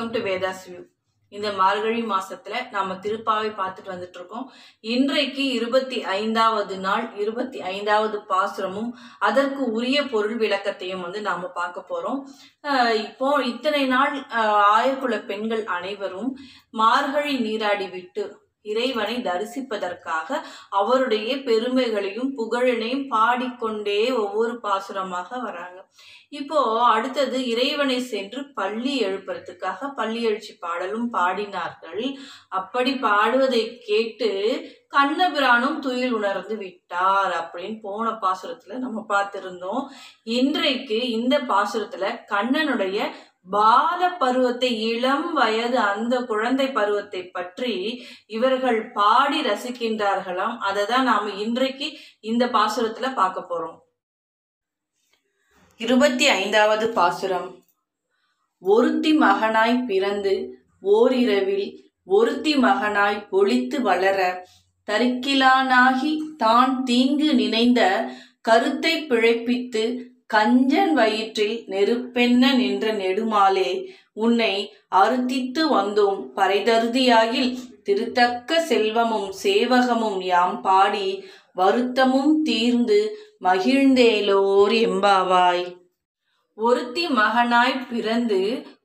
to Vedas view இந்த மார்கழி மாசத்துல நாம திருப்பாவை பார்த்துட்டு வந்துட்டு இருக்கோம் இன்றைக்கு இருபத்தி ஐந்தாவது நாள் இருபத்தி ஐந்தாவது பாசுரமும் அதற்கு உரிய பொருள் விளக்கத்தையும் வந்து நாம பார்க்க போறோம் ஆஹ் இப்போ இத்தனை நாள் ஆஹ் ஆயர்குல பெண்கள் அனைவரும் மார்கழி நீராடி விட்டு இறைவனை தரிசிப்பதற்காக அவருடைய பெருமைகளையும் புகழினையும் பாடிக்கொண்டே ஒவ்வொரு பாசுரமாக வராங்க இப்போ அடுத்தது இறைவனை சென்று பள்ளி எழுப்புறதுக்காக பள்ளி எழுச்சி பாடலும் பாடினார்கள் அப்படி பாடுவதை கேட்டு கண்ணபிரானும் துயில் உணர்ந்து விட்டார் அப்படின்னு போன பாசுரத்துல நம்ம பார்த்திருந்தோம் இன்றைக்கு இந்த பாசுரத்துல கண்ணனுடைய பால பருவத்தை இளம் வயது அந்த குழந்தை பருவத்தை பற்றி இவர்கள் பாடி ரசிக்கின்றார்களாம் அதை தான் நாம இன்றைக்கு இந்த பாசுரத்துல பார்க்க போறோம் இருபத்தி ஐந்தாவது பாசுரம் ஒருத்தி மகனாய் பிறந்து ஓரிரவில் ஒருத்தி மகனாய் ஒளித்து வளர தரிக்கிலானாகி தான் தீங்கு நினைந்த கருத்தை பிழைப்பித்து கஞ்சன் வயிற்றில் நெருப்பென்ன நின்ற நெடுமாலே உன்னை அறுத்தித்து வந்தோம் பறைதருதியாகில் திருத்தக்க செல்வமும் சேவகமும் யாம் பாடி வருத்தமும் தீர்ந்து மகிழ்ந்தேலோர் எம்பாவாய் ஒருத்தி மகனாய் பிறந்து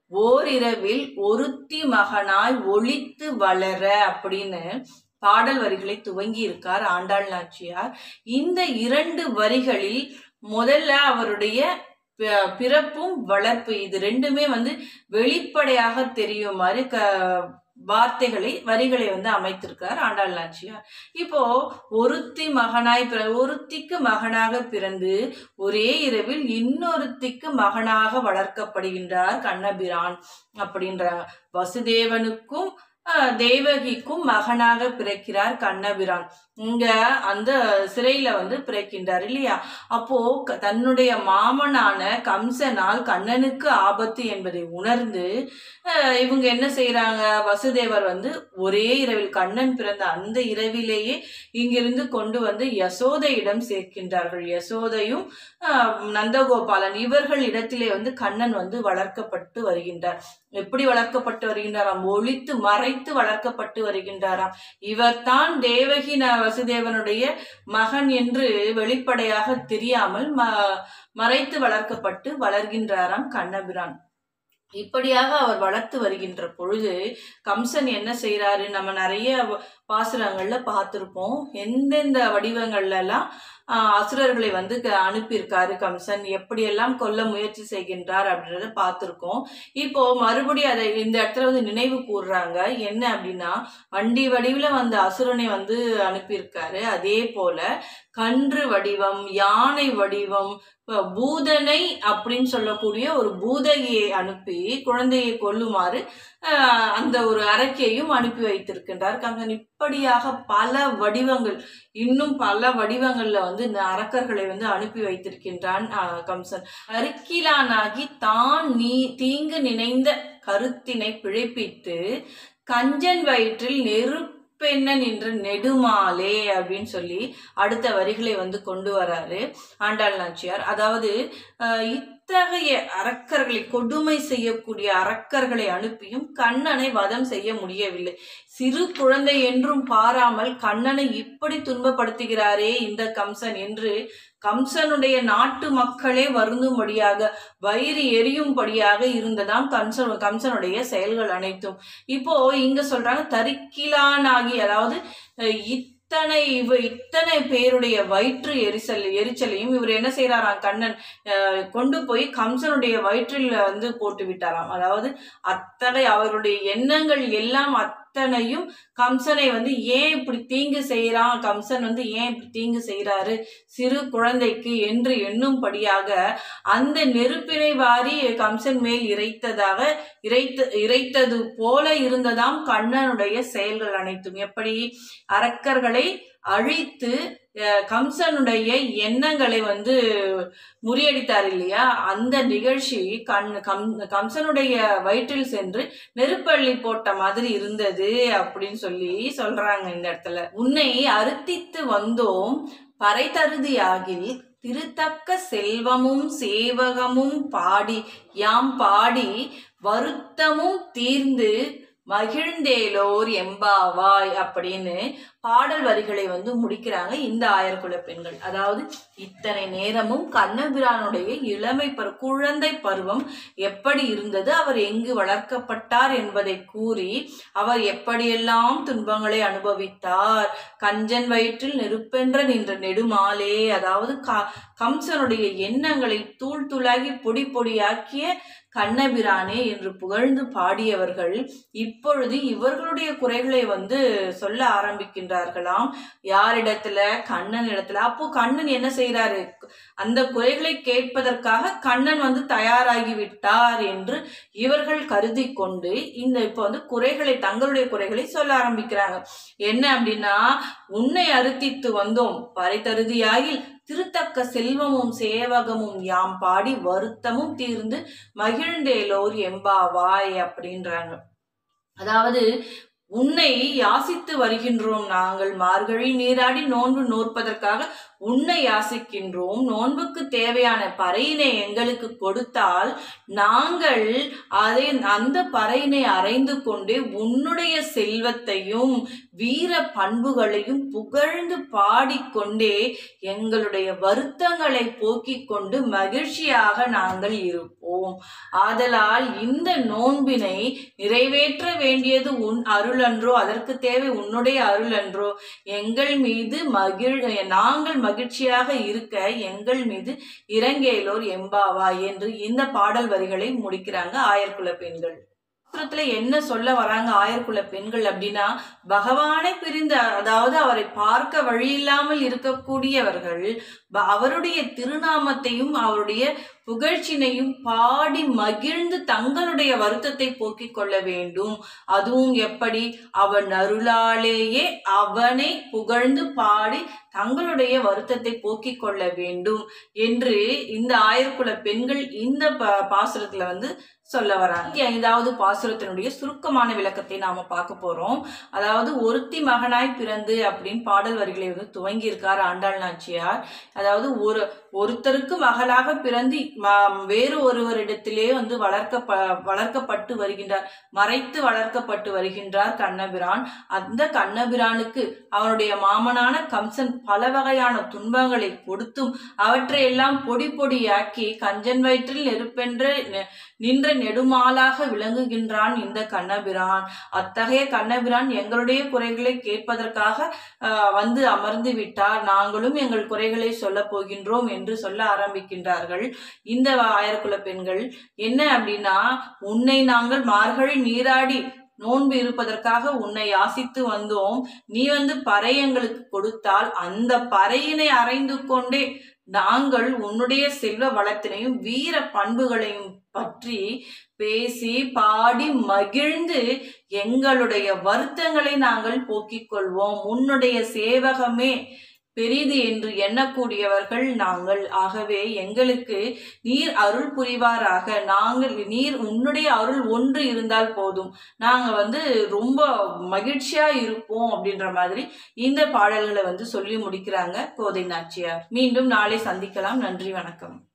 ஓரிரவில் ஒருத்தி மகனாய் ஒளித்து வளர அப்படின்னு பாடல் வரிகளை துவங்கி இருக்கார் ஆண்டாள் நாச்சியார் இந்த இரண்டு வரிகளில் முதல்ல அவருடைய பி- பிறப்பும் வளர்ப்பு இது ரெண்டுமே வந்து வெளிப்படையாக தெரியும் மாதிரி க வார்த்தைகளை வரிகளை வந்து அமைத்திருக்கார் ஆண்டாள் நாச்சியார் இப்போ ஒருத்தி மகனாய் பிற ஒருத்திக்கு மகனாக பிறந்து ஒரே இரவில் இன்னொருத்திக்கு மகனாக வளர்க்கப்படுகின்றார் கண்ணபிரான் அப்படின்ற வசுதேவனுக்கும் அஹ், தேவகிக்கும் மகனாக பிறக்கிறார் கண்ணபிரான் இங்க அந்த சிறையில வந்து பிறக்கின்றார் இல்லையா அப்போ க- தன்னுடைய மாமனான கம்சனால் கண்ணனுக்கு ஆபத்து என்பதை உணர்ந்து அஹ், இவங்க என்ன செய்யறாங்க வசுதேவர் வந்து ஒரே இரவில் கண்ணன் பிறந்த அந்த இரவிலேயே இங்கிருந்து கொண்டு வந்து யசோதையிடம் சேர்க்கின்றார்கள் யசோதையும் ஆஹ், நந்தகோபாலன் இவர்கள் இடத்திலே வந்து கண்ணன் வந்து வளர்க்கப்பட்டு வருகின்றார் எப்படி வளர்க்கப்பட்டு வருகின்றாராம் ஒளித்து மறைத்து வளர்க்கப்பட்டு வருகின்றாராம் இவர்தான் தேவகி ந- வசுதேவனுடைய மகன் என்று வெளிப்படையாக தெரியாமல் ம மறைத்து வளர்க்கப்பட்டு வளர்கின்றாராம் கண்ணபிரான் இப்படியாக அவர் வளர்த்து வருகின்ற பொழுது கம்சன் என்ன செய்றாரு நம்ம நிறைய வ- பாசுரங்கள்ல பார்த்திருப்போம் எந்தெந்த வடிவங்கள்ல எல்லாம் ஆஹ், அசுரர்களை வந்து க- அனுப்பியிருக்காரு கம்சன் எப்படியெல்லாம் கொல்ல முயற்சி செய்கின்றார் அப்படின்றத பார்த்திருக்கோம் இப்போ மறுபடியும் அதை இந்த இடத்துல வந்து நினைவு கூறுறாங்க என்ன அப்படின்னா வண்டி வடிவுல வந்த அசுரனை வந்து அனுப்பியிருக்காரு அதே போல கன்று வடிவம் யானை வடிவம் இப்ப பூதனை அப்படின்னு சொல்லக்கூடிய ஒரு பூதகியை அனுப்பி குழந்தையை கொல்லுமாறு ஆஹ், அந்த ஒரு அரக்கையும் அனுப்பி வைத்திருக்கின்றார் கம்சன் இப்படியாக பல வடிவங்கள் இன்னும் பல வடிவங்கள்ல வந்து இந்த அரக்கர்களை வந்து அனுப்பி வைத்திருக்கின்றான் ஆஹ், கம்சன் அருக்கிலானாகி தான் நீ தீங்கு நினைந்த கருத்தினை பிழைப்பித்து கஞ்சன் வயிற்றில் நெருப்பெண்ண நின்ற நெடுமாலே அப்படின்னு சொல்லி அடுத்த வரிகளை வந்து கொண்டு வராரு ஆண்டாள் நாச்சியார் அதாவது அஹ், இத்தகைய அரக்கர்களை கொடுமை செய்யக்கூடிய அரக்கர்களை அனுப்பியும் கண்ணனை வதம் செய்ய முடியவில்லை சிறு குழந்தை என்றும் பாராமல் கண்ணனை இப்படி துன்பப்படுத்துகிறாரே இந்த கம்சன் என்று கம்சனுடைய நாட்டு மக்களே வருந்தும்படியாக வயிறு எரியும்படியாக இருந்ததாம் கம்சன் கம்சனுடைய செயல்கள் அனைத்தும் இப்போ இங்க சொல்றாங்க தரிக்கிலானாகி அதாவது அஹ், இத்தனை இவ இத்தனை பேருடைய வயிற்று எரிச்சல் எரிச்சலையும் இவர் என்ன செய்யறாராம் கண்ணன் அஹ், கொண்டு போய் கம்சனுடைய வயிற்றில் வந்து போட்டு விட்டாராம் அதாவது அத்தனை அவருடைய எண்ணங்கள் எல்லாம் அத்தனையும் கம்சனை வந்து ஏன் இப்படி தீங்கு செய்யறான் கம்சன் வந்து ஏன் இப்படி தீங்கு செய்யறாரு சிறு குழந்தைக்கு என்று எண்ணும்படியாக அந்த நெருப்பினை வாரி கம்சன் மேல் இறைத்ததாக இறைத்த இறைத்தது போல இருந்ததாம் கண்ணனுடைய செயல்கள் அனைத்தும் எப்படி அரக்கர்களை அழித்து அஹ், கம்சனுடைய எண்ணங்களை வந்து முறியடித்தார் இல்லையா அந்த நிகழ்ச்சி கண் கம் கம்சனுடைய வயிற்றில் சென்று நெருப்பள்ளி போட்ட மாதிரி இருந்தது அப்படின்னு சொல்லி சொல்றாங்க இந்த இடத்துல உன்னை அறுத்தித்து வந்தோம் பறை தருதியாகில் திருத்தக்க செல்வமும் சேவகமும் பாடி யாம் பாடி வருத்தமும் தீர்ந்து மகிழ்ந்தேலோர் எம்பாவாய் அப்படின்னு பாடல் வரிகளை வந்து முடிக்கிறாங்க இந்த ஆயர்குல பெண்கள் அதாவது இத்தனை நேரமும் கண்ணபிரானுடைய இளமை பரு குழந்தை பருவம் எப்படி இருந்தது அவர் எங்கு வளர்க்கப்பட்டார் என்பதை கூறி அவர் எப்படியெல்லாம் துன்பங்களை அனுபவித்தார் கஞ்சன் வயிற்றில் நெருப்பென்ற நின்ற நெடுமாலே அதாவது க கம்சனுடைய எண்ணங்களை தூள் தூளாகி பொடி பொடியாக்கிய கண்ணபிரானே என்று புகழ்ந்து பாடியவர்கள் இப்பொழுது இவர்களுடைய குறைகளை வந்து சொல்ல ஆரம்பிக்கின்றார்களாம் யாரிடத்துல கண்ணன் இடத்துல அப்போ கண்ணன் என்ன செய்யறாரு அந்த குறைகளை கேட்பதற்காக கண்ணன் வந்து தயாராகி விட்டார் என்று இவர்கள் கருதி கொண்டு இந்த இப்போ வந்து குறைகளை தங்களுடைய குறைகளை சொல்ல ஆரம்பிக்கிறாங்க என்ன அப்படின்னா உன்னை அறுத்தித்து வந்தோம் பறை தருதியாயில் திருத்தக்க செல்வமும் சேவகமும் யாம் பாடி வருத்தமும் தீர்ந்து மகிழ்ந்தேலோர் எம்பாவாய் அப்படின்றாங்க அதாவது உன்னை யாசித்து வருகின்றோம் நாங்கள் மார்கழி நீராடி நோன்பு நோற்பதற்காக உன்னை யாசிக்கின்றோம் நோன்புக்கு தேவையான பறையினை எங்களுக்கு கொடுத்தால் நாங்கள் அதை அந்த பறையினை அறைந்து கொண்டே உன்னுடைய செல்வத்தையும் வீர பண்புகளையும் புகழ்ந்து பாடிக்கொண்டே எங்களுடைய வருத்தங்களை போக்கிக் கொண்டு மகிழ்ச்சியாக நாங்கள் இருப்போம் ஆதலால் இந்த நோன்பினை நிறைவேற்ற வேண்டியது உன் அருளன்றோ அதற்கு தேவை உன்னுடைய அருளன்றோ எங்கள் மீது மகிழ் நாங்கள் மகிழ்ச்சியாக இருக்க எங்கள் மீது இறங்கேலோர் எம்பாவா என்று இந்த பாடல் வரிகளை முடிக்கிறாங்க ஆயர்குல பெண்கள் சாஸ்திரத்துல என்ன சொல்ல வராங்க ஆயர்குல பெண்கள் அப்படின்னா பகவானை பிரிந்த அதாவது அவரை பார்க்க வழி இல்லாமல் இருக்கக்கூடியவர்கள் ப- அவருடைய திருநாமத்தையும் அவருடைய புகழ்ச்சினையும் பாடி மகிழ்ந்து தங்களுடைய வருத்தத்தை போக்கிக் கொள்ள வேண்டும் அதுவும் எப்படி அவன் அருளாலேயே அவனை புகழ்ந்து பாடி தங்களுடைய வருத்தத்தை போக்கிக் கொள்ள வேண்டும் என்று இந்த ஆயர்குல பெண்கள் இந்த ப- பாசுரத்துல வந்து சொல்ல வராங்க ஐந்தாவது பாசுரத்தினுடைய சுருக்கமான விளக்கத்தை நாம பார்க்க போறோம் அதாவது ஒருத்தி மகனாய் பிறந்து அப்படின்னு பாடல் வரிகளை வந்து துவங்கி இருக்கார் ஆண்டாள் நாச்சியார் அதாவது ஒரு ஒருத்தருக்கு மகளாக பிறந்து ம- வேறு ஒருவரிடத்திலே வந்து வளர்க்க வளர்க்கப்பட்டு வருகின்றார் மறைத்து வளர்க்கப்பட்டு வருகின்றார் கண்ணபிரான் அந்த கண்ணபிரானுக்கு அவனுடைய மாமனான கம்சன் பல வகையான துன்பங்களை கொடுத்தும் அவற்றை எல்லாம் பொடி பொடியாக்கி கஞ்சன் வயிற்றில் நெருப்பென்ற நெ- நின்ற நெடுமாலாக விளங்குகின்றான் இந்த கண்ணபிரான் அத்தகைய கண்ணபிரான் எங்களுடைய குறைகளை கேட்பதற்காக ஆஹ், வந்து அமர்ந்து விட்டார் நாங்களும் எங்கள் குறைகளை சொல்ல போகின்றோம் என்று சொல்ல ஆரம்பிக்கின்றார்கள் இந்த ஆயர்குல பெண்கள் என்ன அப்படின்னா உன்னை நாங்கள் மார்கழி நீராடி நோன்பு இருப்பதற்காக உன்னை யாசித்து வந்தோம் நீ வந்து பறை எங்களுக்கு கொடுத்தால் அந்த பறையினை அறைந்து கொண்டே நாங்கள் உன்னுடைய செல்வ வளத்தினையும் வீர பண்புகளையும் பற்றி பேசி பாடி மகிழ்ந்து எங்களுடைய வருத்தங்களை நாங்கள் போக்கிக் கொள்வோம் உன்னுடைய சேவகமே பெரிது என்று எண்ணக்கூடியவர்கள் நாங்கள் ஆகவே எங்களுக்கு நீர் அருள் புரிவாராக நாங்கள் நீர் உன்னுடைய அருள் ஒன்று இருந்தால் போதும் நாங்க வந்து ரொம்ப மகிழ்ச்சியா இருப்போம் அப்படின்ற மாதிரி இந்த பாடல்களை வந்து சொல்லி முடிக்கிறாங்க கோதை நாச்சியார் மீண்டும் நாளை சந்திக்கலாம் நன்றி வணக்கம்